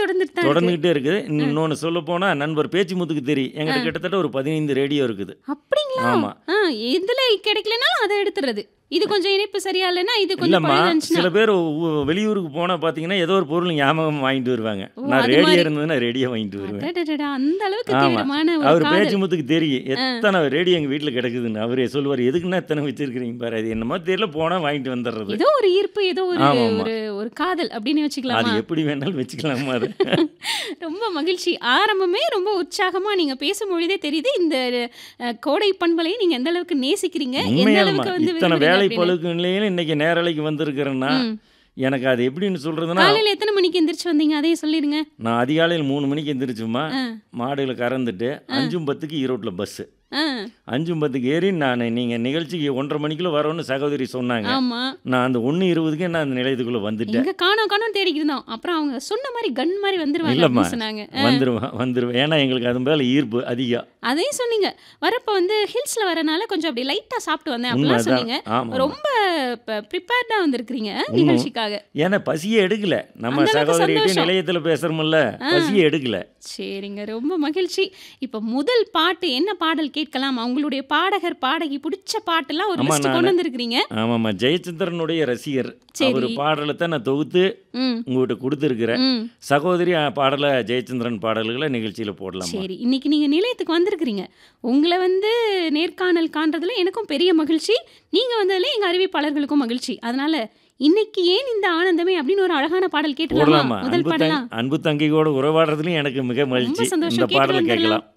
தொடர்ந்துட்டு தான் இருக்கு. தொடர்ந்துகிட்டே இருக்குது இன்னொன்று சொல்ல போனால் நண்பர் பேச்சுமுத்துக்கு தெரியும் எங்கிட்ட கிட்டத்தட்ட ஒரு பதினைந்து ரேடியோ இருக்குது அப்படிங்களா ஆமா. ஆ இதுல கிடைக்கலனாலும் அதை எடுத்துறது இது கொஞ்சம் இணைப்பு சரியா இல்லைன்னா இது கொஞ்சம் இல்லைம்மா பழுதந்துச்சுன்னா சில பேர் ஊ- வெளியூருக்கு போனால் பார்த்தீங்கன்னா ஏதோ ஒரு பொருள் ஞாபகம் வாங்கிட்டு வருவாங்க ஓ, நான் அது ரேடியோ மாதிரி. இருந்ததுன்னா ரேடியோ வாங்கிட்டு வருவேன் அடடடடா, அந்த அளவுக்கு ஆமா. தீவிரமான ஒரு அவர் காதல் பேச்சுமுத்துக்கு தெரியும் எத்தனை ரேடியோ எங்கள் வீட்டில் கிடக்குதுன்னு அவரே சொல்லுவார் எதுக்குன்னா எத்தனை வச்சிருக்கிறீங்க பாரு அது என்னமோ தெரியல போனால் வாங்கிட்டு வந்துடுறது ஏதோ ஒரு ஈர்ப்பு ஏதோ ஒரு ஆமா, ஆமா. ஒரு ஒரு காதல் அப்படின்னு அது வச்சுக்கலாமா எப்படி வேணாலும் வச்சுக்கலாமா அது ரொம்ப மகிழ்ச்சி ஆரம்பமே ரொம்ப உற்சாகமா நீங்க பேசும் பொழுதே தெரியுது இந்த அஹ், கோடை பண்பலையை நீங்க எந்த அளவுக்கு நேசிக்கிறீங்க எந்த உண்மையாலுமா அளவுக்கு வந்து இத்தனை விரும்புறீங்க வேலை அப்படின்னு. பழுக்குலையும் இன்னைக்கு நேரலைக்கு வந்திருக்கிறேன்னா ம். எனக்கு அது எப்படின்னு சொல்றதுன்னா காலையில எத்தனை மணிக்கு எந்திரிச்சு வந்தீங்க அதையும் சொல்லிடுங்க நான் அதிகாலையில் மூணு மணிக்கு எந்திரிச்சுமா ஆ. மாடுகளை கறந்துட்டு அஞ்சும் பத்துக்கு ஈரோட்டில் பஸ்ஸு ஆ, அஞ்சும் பத்துக்கு ஏறி நான் நீங்கள் நிகழ்ச்சிக்கு ஒன்றரை மணிக்குள்ள வரோன்னு சகோதரி சொன்னாங்க ஆமா நான் அந்த ஒன்று இருபதுக்கே நான் அந்த நிலையத்துக்குள்ளே வந்துட்டேன் எங்க காணோம் காணோம் தேடிக்கிட்டு இருந்தோம் அப்புறம் அவங்க சொன்ன மாதிரி கன் மாதிரி வந்துருவாங்க இல்லைம்மா அப்படின்னு சொன்னாங்க வந்துருவேன் வந்துருவேன் ஏன்னா எங்களுக்கு அது மேலே ஈர்ப்பு அதிகம் அதையும் சொன்னீங்க வரப்ப வந்து ஹில்ஸ்ல வரனால கொஞ்சம் அப்படி லைட்டா சாப்பிட்டு வந்தேன் உண்மை அப்படிலாம் அதான் சொன்னீங்க ஆமாம் ரொம்ப ப்ரிப்பேர்டா வந்திருக்கிறீங்க நிகழ்ச்சிக்காக ஏன்னா பசியே எடுக்கல நம்ம அந்த அளவுக்கு சகோதரிகிட்ட சந்தோஷம். நிலையத்தில் பேசுகிறோம்ல பசியே எடுக்கல சரிங்க ரொம்ப மகிழ்ச்சி இப்போ முதல் பாட்டு என்ன பாடல் கேட்கலாம் அவங்களுடைய பாடகர் பாடகி பிடிச்ச பாட்டெல்லாம் ஒரு ஆமா, லிஸ்ட் நானு- கொண்டு வந்திருக்கிறீங்க ஆமாம்மா ஜெயச்சந்திரனுடைய ரசிகர் சரி. அவர் பாடலை தான் நான் தொகுத்து ம் உங்கள்கிட்ட கொடுத்துருக்குறேன் ம் சகோதரி அஹ், பாடலை ஜெயச்சந்திரன் பாடல்களை நிகழ்ச்சியில் போடலாமா சரி இன்னைக்கு நீங்க நிலையத்துக்கு வந்திருக்கிறீங்க உங்களை வந்து நேர்காணல் காண்றதுல எனக்கும் பெரிய மகிழ்ச்சி நீங்க வந்ததுல எங்க அறிவிப்பாளர்களுக்கும் மகிழ்ச்சி அதனால இன்னைக்கு ஏன் இந்த ஆனந்தமே அப்படின்னு ஒரு அழகான பாடல் கேட்டுலாமா போடலாமா முதல் அன்பு பாடலா தங் அன்பு தங்கையோட உறவாடுறதுலையும் எனக்கு மிக மகிழ்ச்சி சந்தோஷம். இந்த கேட்டு பாடலை வந்துடலாம். கேட்கலாம்